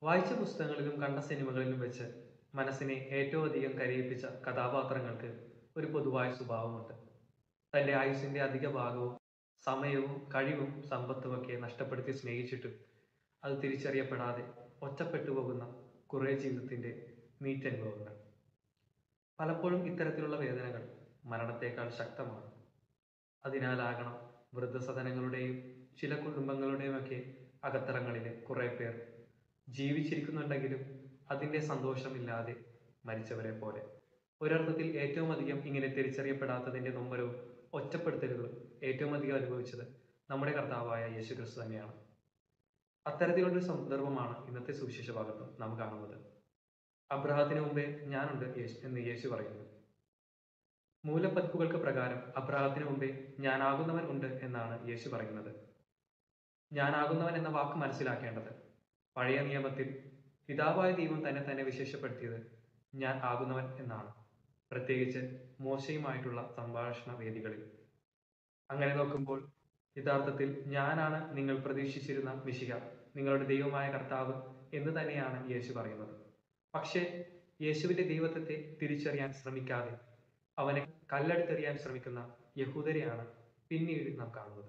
വായിച്ച പുസ്തകങ്ങളിലും കണ്ട സിനിമകളിലും വെച്ച് മനസ്സിനെ ഏറ്റവും അധികം കരയിപ്പിച്ച കഥാപാത്രങ്ങൾക്ക് ഒരു പൊതുവായ സ്വഭാവമുണ്ട് തന്റെ ആയുസിന്റെ അധിക ഭാഗവും സമയവും കഴിവും സമ്പത്തുമൊക്കെ നഷ്ടപ്പെടുത്തി സ്നേഹിച്ചിട്ടും അത് തിരിച്ചറിയപ്പെടാതെ ഒറ്റപ്പെട്ടു പോകുന്ന കുറെ ജീവിതത്തിന്റെ നീറ്റനുഭവങ്ങൾ പലപ്പോഴും ഇത്തരത്തിലുള്ള വേദനകൾ മരണത്തേക്കാൾ ശക്തമാണ് അതിനാലാകണം വൃദ്ധസദനങ്ങളുടെയും ചില കുടുംബങ്ങളുടെയും ഒക്കെ അകത്തറങ്ങളിലെ കുറെ പേർ ജീവിച്ചിരിക്കുന്നുണ്ടെങ്കിലും അതിന്റെ സന്തോഷമില്ലാതെ മരിച്ചവരെ പോലെ ഒരർത്ഥത്തിൽ ഏറ്റവും അധികം ഇങ്ങനെ തിരിച്ചറിയപ്പെടാത്തതിന്റെ നൊമ്പരവും ഒറ്റപ്പെടുത്തലുകളും ഏറ്റവും അധികം അനുഭവിച്ചത് നമ്മുടെ കർത്താവായ യേശു ക്രിസ്തു തന്നെയാണ് അത്തരത്തിലുള്ളൊരു സന്ദർഭമാണ് ഇന്നത്തെ സുവിശേഷ ഭാഗത്ത് നാം കാണുന്നത് അബ്രഹത്തിന് മുമ്പേ ഞാനുണ്ട് യേശു എന്ന് യേശു പറയുന്നു മൂലപ്പതിപ്പുകൾക്ക് പ്രകാരം അബ്രഹത്തിന് മുമ്പേ ഞാനാകുന്നവൻ ഉണ്ട് എന്നാണ് യേശു പറയുന്നത് ഞാനാകുന്നവൻ എന്ന വാക്ക് മനസ്സിലാക്കേണ്ടത് പഴയ നിയമത്തിൽ പിതാവായ ദൈവം തന്നെ തന്നെ വിശേഷപ്പെടുത്തിയത് ഞാൻ ആകുന്നവൻ എന്നാണ് പ്രത്യേകിച്ച് മോശയുമായിട്ടുള്ള സംഭാഷണ വേദികളിൽ അങ്ങനെ നോക്കുമ്പോൾ യഥാർത്ഥത്തിൽ ഞാനാണ് നിങ്ങൾ പ്രതീക്ഷിച്ചിരുന്ന മിശിക നിങ്ങളുടെ ദൈവമായ കർത്താവ് എന്ന് തന്നെയാണ് യേശു പറയുന്നത് പക്ഷേ യേശുവിന്റെ ദൈവത്വത്തെ തിരിച്ചറിയാൻ ശ്രമിക്കാതെ അവനെ കല്ലെടുത്തെറിയാൻ ശ്രമിക്കുന്ന യഹൂദരെയാണ് പിന്നീട് നാം കാണുന്നത്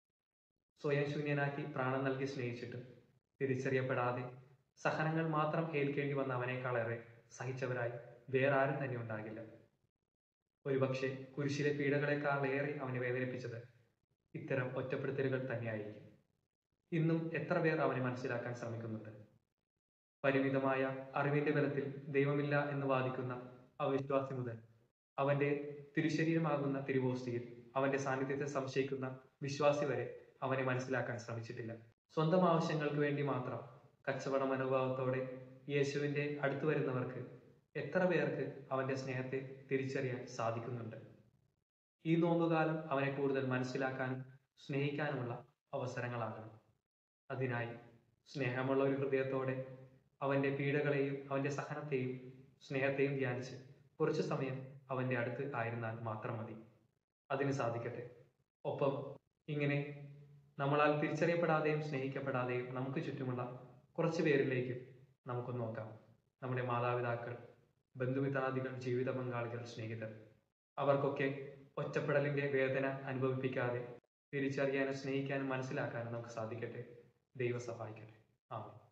സ്വയം ശൂന്യനാക്കി പ്രാണൻ നൽകി സ്നേഹിച്ചിട്ട് തിരിച്ചറിയപ്പെടാതെ സഹനങ്ങൾ മാത്രം ഏൽക്കേണ്ടി വന്ന അവനേക്കാളേറെ സഹിച്ചവരായി വേറെ ആരും തന്നെ ഉണ്ടാകില്ല ഒരുപക്ഷെ കുരിശിലെ പീഡകളെക്കാൾ ഏറെ അവനെ വേദനിപ്പിച്ചത് ഇത്തരം ഒറ്റപ്പെടുത്തലുകൾ തന്നെയായിരിക്കും ഇന്നും എത്ര പേർ അവനെ മനസ്സിലാക്കാൻ ശ്രമിക്കുന്നുണ്ട് പരിമിതമായ അറിവിന്റെ ബലത്തിൽ ദൈവമില്ല എന്ന് വാദിക്കുന്ന അവിശ്വാസി മുതൽ അവന്റെ തിരുശരീരമാകുന്ന തിരുവോസ്തിയിൽ അവന്റെ സാന്നിധ്യത്തെ സംശയിക്കുന്ന വിശ്വാസി വരെ അവനെ മനസ്സിലാക്കാൻ ശ്രമിച്ചിട്ടില്ല സ്വന്തം ആവശ്യങ്ങൾക്ക് വേണ്ടി മാത്രം കച്ചവട മനോഭാവത്തോടെ യേശുവിന്റെ അടുത്തു വരുന്നവർക്ക് എത്ര പേർക്ക് അവന്റെ സ്നേഹത്തെ തിരിച്ചറിയാൻ സാധിക്കുന്നുണ്ട് ഈ നോമ്പുകാലം അവനെ കൂടുതൽ മനസ്സിലാക്കാനും സ്നേഹിക്കാനുമുള്ള അവസരങ്ങളാകണം അതിനായി സ്നേഹമുള്ള ഒരു ഹൃദയത്തോടെ അവന്റെ പീഡകളെയും അവന്റെ സഹനത്തെയും സ്നേഹത്തെയും ധ്യാനിച്ച് കുറച്ചു സമയം അവന്റെ അടുത്ത് ആയിരുന്നാൽ മാത്രം മതി അതിന് സാധിക്കട്ടെ ഒപ്പം ഇങ്ങനെ നമ്മളാൽ തിരിച്ചറിയപ്പെടാതെയും സ്നേഹിക്കപ്പെടാതെയും നമുക്ക് ചുറ്റുമുള്ള കുറച്ച് പേരിലേക്ക് നമുക്ക് നോക്കാം നമ്മുടെ മാതാപിതാക്കൾ ബന്ധുമിത്രാദികൾ ജീവിത പങ്കാളികൾ സ്നേഹിതർ അവർക്കൊക്കെ ഒറ്റപ്പെടലിന്റെ വേദന അനുഭവിപ്പിക്കാതെ തിരിച്ചറിയാനും സ്നേഹിക്കാനും മനസ്സിലാക്കാനും നമുക്ക് സാധിക്കട്ടെ ദൈവം സഹായിക്കട്ടെ ആമേൻ